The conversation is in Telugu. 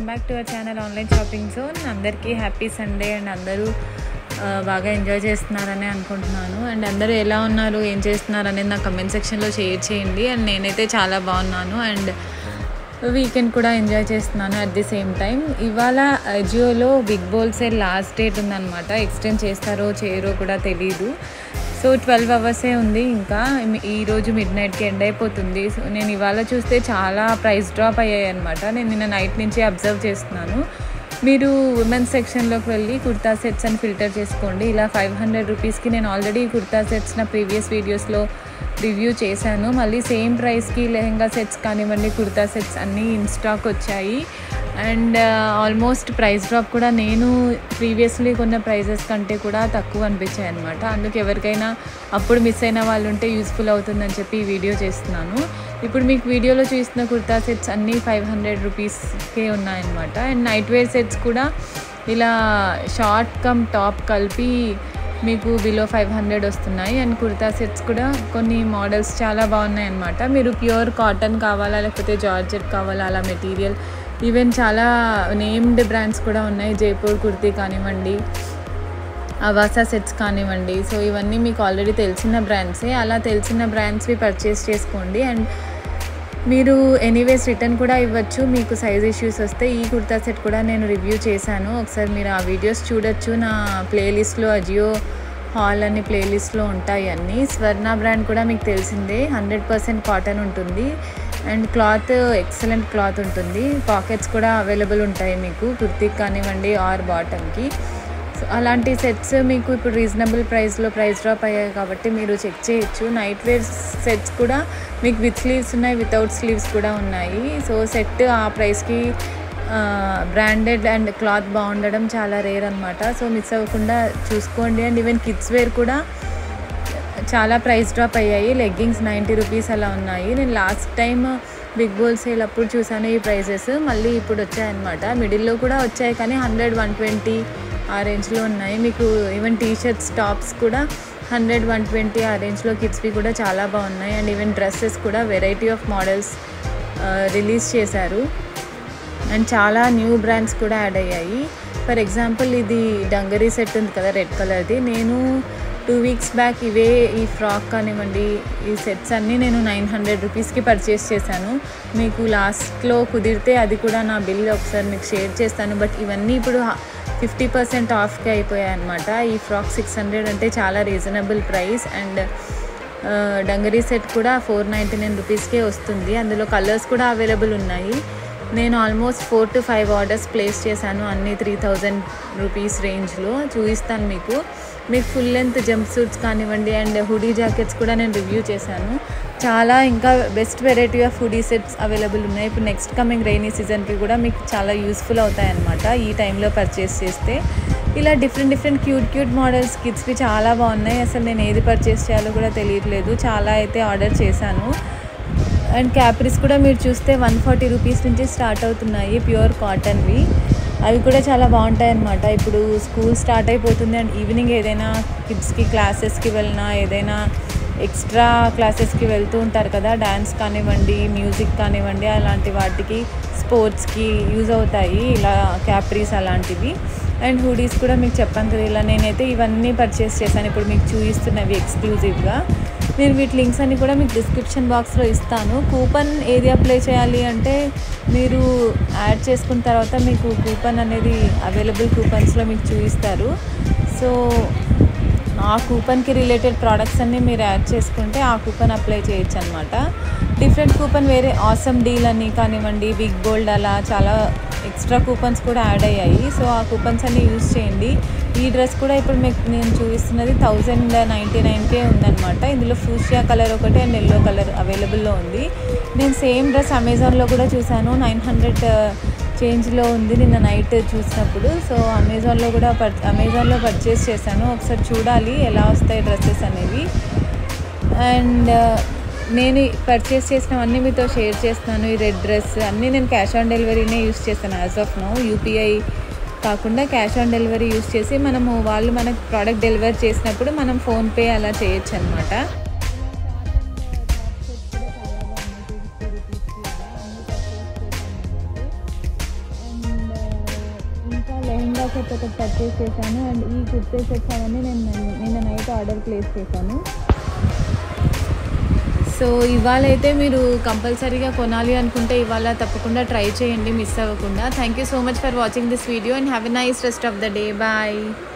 welcome back to our channel online shopping zone అందరికీ హ్యాపీ సండే అండ్ అందరూ ఆ, బాగా ఎంజాయ్ చేస్తున్నారని అనుకుంటున్నాను అండ్ అందరూ ఎలా ఉన్నారు ఏం చేస్తున్నారు అనేది నా కమెంట్ సెక్షన్లో షేర్ చేయండి అండ్ నేనైతే చాలా బాగున్నాను అండ్ వీకెండ్ కూడా ఎంజాయ్ చేస్తున్నాను అట్ ది సేమ్ టైం ఇవాళ అజియోలో big bold sale last date ఉందన్నమాట ఎక్స్టెండ్ చేస్తారో చేయరో కూడా తెలీదు సో ట్వెల్వ్ అవర్సే ఉంది ఇంకా ఈ- ఈ రోజు మిడ్ నైట్కి ఎండ్ అయిపోతుంది సో నేను ఇవాళ చూస్తే చాలా ప్రైస్ డ్రాప్ అయ్యాయి అనమాట నేను నిన్న నైట్ నుంచి అబ్జర్వ్ చేస్తున్నాను మీరు ఉమెన్స్ సెక్షన్లోకి వెళ్ళి కుర్తా సెట్స్ అని ఫిల్టర్ చేసుకోండి ఇలా ఫైవ్ హండ్రెడ్ రూపీస్కి నేను ఆల్రెడీ కుర్తా సెట్స్ నా ప్రీవియస్ వీడియోస్లో రివ్యూ చేశాను మళ్ళీ సేమ్ ప్రైస్కి లెహంగా సెట్స్ కానివ్వండి కుర్తా సెట్స్ అన్నీ ఇన్ స్టాక్ వచ్చాయి అండ్ ఆల్మోస్ట్ ప్రైస్ డ్రాప్ కూడా నేను ప్రీవియస్లీ కొన్న ప్రైజెస్ కంటే కూడా తక్కువ అనిపించాయి అనమాట అందుకు ఎవరికైనా అప్పుడు మిస్ అయిన వాళ్ళు ఉంటే యూస్ఫుల్ అవుతుందని చెప్పి ఈ వీడియో చేస్తున్నాను ఇప్పుడు మీకు వీడియోలో చూసిన కుర్తా సెట్స్ అన్నీ ఫైవ్ హండ్రెడ్ రూపీస్కే ఉన్నాయన్నమాట అండ్ నైట్ వేర్ సెట్స్ కూడా ఇలా షార్ట్ కమ్ టాప్ కలిపి మీకు బిలో ఫైవ్ హండ్రెడ్ వస్తున్నాయి అండ్ కుర్తా సెట్స్ కూడా కొన్ని మోడల్స్ చాలా బాగున్నాయి అనమాట మీరు ప్యూర్ కాటన్ కావాలా లేకపోతే జార్జెట్ కావాలా అలా మెటీరియల్ ఈవెన్ చాలా నేమ్డ్ బ్రాండ్స్ కూడా ఉన్నాయి జైపూర్ కుర్తీ కానివ్వండి అవాసా సెట్స్ కానివ్వండి సో ఇవన్నీ మీకు ఆల్రెడీ తెలిసిన బ్రాండ్సే అలా తెలిసిన బ్రాండ్స్వి పర్చేస్ చేసుకోండి అండ్ మీరు ఎనీవేస్ రిటర్న్ కూడా ఇవ్వచ్చు మీకు సైజ్ ఇష్యూస్ వస్తే ఈ కుర్తా సెట్ కూడా నేను రివ్యూ చేశాను ఒకసారి మీరు ఆ వీడియోస్ చూడొచ్చు నా ప్లేలిస్ట్లో అజియో హాల్ అనే ప్లేలిస్ట్లో ఉంటాయి అన్నీ స్వర్ణ బ్రాండ్ కూడా మీకు తెలిసిందే హండ్రెడ్ పర్సెంట్ కాటన్ ఉంటుంది అండ్ క్లాత్ ఎక్సలెంట్ క్లాత్ ఉంటుంది పాకెట్స్ కూడా అవైలబుల్ ఉంటాయి మీకు కుర్తీకి కానివ్వండి ఆర్ బాటమ్కి సో అలాంటి సెట్స్ మీకు ఇప్పుడు రీజనబుల్ ప్రైస్లో ప్రైస్ డ్రాప్ అయ్యాయి కాబట్టి మీరు చెక్ చేయొచ్చు నైట్ వేర్ సెట్స్ కూడా మీకు విత్ స్లీవ్స్ ఉన్నాయి వితౌట్ స్లీవ్స్ కూడా ఉన్నాయి సో సెట్ ఆ ప్రైస్కి బ్రాండెడ్ అండ్ క్లాత్ బాగుండడం చాలా రేర్ అనమాట సో మిస్ అవ్వకుండా చూసుకోండి అండ్ ఈవెన్ కిడ్స్ వేర్ కూడా చాలా ప్రైస్ డ్రాప్ అయ్యాయి లెగ్గింగ్స్ నైంటీ రూపీస్ అలా ఉన్నాయి నేను last time big bold sale అప్పుడు చూసాను ఈ ప్రైజెస్ మళ్ళీ ఇప్పుడు వచ్చాయన్నమాట మిడిల్లో కూడా వచ్చాయి కానీ హండ్రెడ్ వన్ ట్వంటీ ఆ రేంజ్లో ఉన్నాయి మీకు ఈవెన్ టీ షర్ట్స్ టాప్స్ కూడా హండ్రెడ్ వన్ ట్వంటీ ఆ రేంజ్లో కిడ్స్వి కూడా చాలా బాగున్నాయి అండ్ ఈవెన్ డ్రెస్సెస్ కూడా వెరైటీ ఆఫ్ మోడల్స్ రిలీజ్ చేశారు అండ్ చాలా న్యూ బ్రాండ్స్ కూడా యాడ్ అయ్యాయి ఫర్ ఎగ్జాంపుల్ ఇది డంగరీ సెట్ ఉంది కదా రెడ్ కలర్ది నేను టూ వీక్స్ బ్యాక్ ఇవే ఈ ఫ్రాక్ కానివ్వండి ఈ సెట్స్ అన్నీ నేను నైన్ హండ్రెడ్ రూపీస్కి పర్చేస్ చేశాను మీకు లాస్ట్లో కుదిరితే అది కూడా నా బిల్ ఒకసారి మీకు షేర్ చేస్తాను బట్ ఇవన్నీ ఇప్పుడు ఫిఫ్టీ పర్సెంట్ ఆఫ్కి అయిపోయాయి అనమాట ఈ ఫ్రాక్ సిక్స్ హండ్రెడ్ అంటే చాలా reasonable price and dungaree set కూడా ఫోర్ నైంటీ నైన్ రూపీస్కే వస్తుంది అందులో కలర్స్ కూడా అవైలబుల్ ఉన్నాయి నేను almost four to five orders place చేశాను అన్ని త్రీ థౌజండ్ రూపీస్ రేంజ్లో చూపిస్తాను మీకు మీకు ఫుల్ లెంత్ జంప్ సూట్స్ కానివ్వండి అండ్ హుడీ జాకెట్స్ కూడా నేను రివ్యూ చేశాను చాలా ఇంకా best variety of hoodie sets available ఉన్నాయి ఇప్పుడు నెక్స్ట్ కమింగ్ రైనీ సీజన్కి కూడా మీకు చాలా యూస్ఫుల్ అవుతాయి అన్నమాట ఈ టైంలో పర్చేస్ చేస్తే ఇలా different different cute cute models కిడ్స్వి చాలా బాగున్నాయి అసలు నేను ఏది పర్చేస్ చేయాలో కూడా తెలియట్లేదు చాలా అయితే ఆర్డర్ చేశాను అండ్ క్యాప్రీస్ కూడా మీరు చూస్తే వన్ ఫార్టీ రూపీస్ నుంచి స్టార్ట్ అవుతున్నాయి ప్యూర్ కాటన్వి అవి కూడా చాలా బాగుంటాయి అన్నమాట ఇప్పుడు స్కూల్ స్టార్ట్ అయిపోతుంది అండ్ ఈవినింగ్ ఏదైనా కిడ్స్కి క్లాసెస్కి వెళ్ళినా ఏదైనా ఎక్స్ట్రా క్లాసెస్కి వెళ్తూ ఉంటారు కదా డ్యాన్స్ కానివ్వండి మ్యూజిక్ కానివ్వండి అలాంటి వాటికి స్పోర్ట్స్కి యూజ్ అవుతాయి ఇలా క్యాప్రీస్ అలాంటివి అండ్ హూడీస్ కూడా మీకు చెప్పాను కదా ఇలా నేనైతే ఇవన్నీ పర్చేస్ చేశాను ఇప్పుడు మీకు చూపిస్తున్నవి ఎక్స్క్లూజివ్గా నేను వీటి లింక్స్ అన్ని కూడా మీకు డిస్క్రిప్షన్ బాక్స్లో ఇస్తాను కూపన్ ఏది అప్లై చేయాలి అంటే మీరు యాడ్ చేసుకున్న తర్వాత మీకు కూపన్ అనేది అవైలబుల్ కూపన్స్లో మీకు చూపిస్తారు సో ఆ కూపన్కి రిలేటెడ్ ప్రోడక్ట్స్ అన్నీ మీరు యాడ్ చేసుకుంటే ఆ కూపన్ అప్లై చేయొచ్చు అనమాట డిఫరెంట్ కూపన్ వేరే ఆసమ్ డీల్ అని కానివ్వండి బిగ్ గోల్డ్ అలా చాలా ఎక్స్ట్రా కూపన్స్ కూడా యాడ్ అయ్యాయి సో ఆ కూపన్స్ అన్ని యూజ్ చేయండి ఈ డ్రెస్ కూడా ఇప్పుడు మీకు నేను చూపిస్తున్నది థౌజండ్ నైంటీ నైన్కే ఉందన్నమాట ఇందులో ఫూషియా కలర్ ఒకటి అండ్ ఎల్లో కలర్ అవైలబుల్లో ఉంది నేను సేమ్ డ్రెస్ అమెజాన్లో కూడా చూశాను నైన్ హండ్రెడ్ చేంజ్లో ఉంది నిన్న నైట్ చూసినప్పుడు సో అమెజాన్లో కూడా పర్ అమెజాన్లో పర్చేస్ చేశాను ఒకసారి చూడాలి ఎలా వస్తాయి డ్రెస్సెస్ అనేవి అండ్ నేను పర్చేస్ చేసినవన్నీ మీతో షేర్ చేస్తున్నాను ఈ రెడ్ డ్రెస్ అన్నీ నేను క్యాష్ ఆన్ డెలివరీనే యూస్ చేస్తాను యాజ్ ఆఫ్ నో యూపీఐ కాకుండా క్యాష్ ఆన్ డెలివరీ యూస్ చేసి మనము వాళ్ళు మనకు ప్రోడక్ట్ డెలివర్ చేసినప్పుడు మనం ఫోన్పే అలా చేయొచ్చు అనమాట అండ్ సెట్ ఒకటి పర్చేస్ చేశాను అండ్ ఈ కుర్తే సెట్స్ అవన్నీ నేను నిన్న నైట్ ఆర్డర్ ప్లేస్ చేశాను సో ఇవాళ అయితే మీరు కంపల్సరీగా కొనాలి అనుకుంటే ఇవాళ తప్పకుండా ట్రై చేయండి మిస్ అవ్వకుండా thank you so much for watching this video and have a nice rest of the day bye